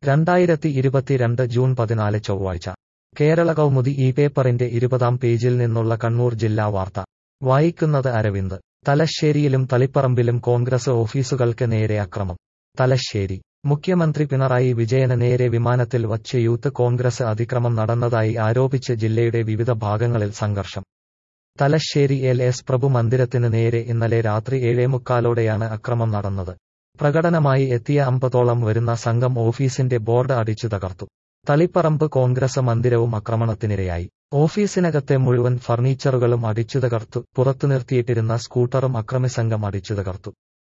രണ്ടായിരത്തി ഇരുപത്തിരണ്ട് ജൂൺ പതിനാല് ചൊവ്വാഴ്ച കേരള കൗമുദി ഈ പേപ്പറിന്റെ ഇരുപതാം പേജിൽ നിന്നുള്ള കണ്ണൂർ ജില്ലാ വാർത്ത വായിക്കുന്നത് അരവിന്ദ് തലശ്ശേരിയിലും തളിപ്പറമ്പിലും കോൺഗ്രസ് ഓഫീസുകൾക്ക് നേരെ അക്രമം തലശ്ശേരി മുഖ്യമന്ത്രി പിണറായി വിജയന് നേരെ വിമാനത്തിൽ വച്ച് യൂത്ത് കോൺഗ്രസ് അതിക്രമം നടന്നതായി ആരോപിച്ച് ജില്ലയുടെ വിവിധ ഭാഗങ്ങളിൽ സംഘർഷം തലശ്ശേരി എൽ എസ് പ്രഭു മന്ദിരത്തിന് നേരെ ഇന്നലെ രാത്രി ഏഴേമുക്കാലോടെയാണ് അക്രമം നടന്നത് പ്രകടനമായി എത്തിയ അമ്പതോളം വരുന്ന സംഘം ഓഫീസിന്റെ ബോർഡ് അടിച്ചു തകർത്തു തളിപ്പറമ്പ് കോൺഗ്രസ് മന്ദിരവും ആക്രമണത്തിനിരയായി ഓഫീസിനകത്തെ മുഴുവൻ ഫർണിച്ചറുകളും അടിച്ചു തകർത്തു പുറത്തു നിർത്തിയിട്ടിരുന്ന സ്കൂട്ടറും അക്രമിസംഘം അടിച്ചു തകർത്തു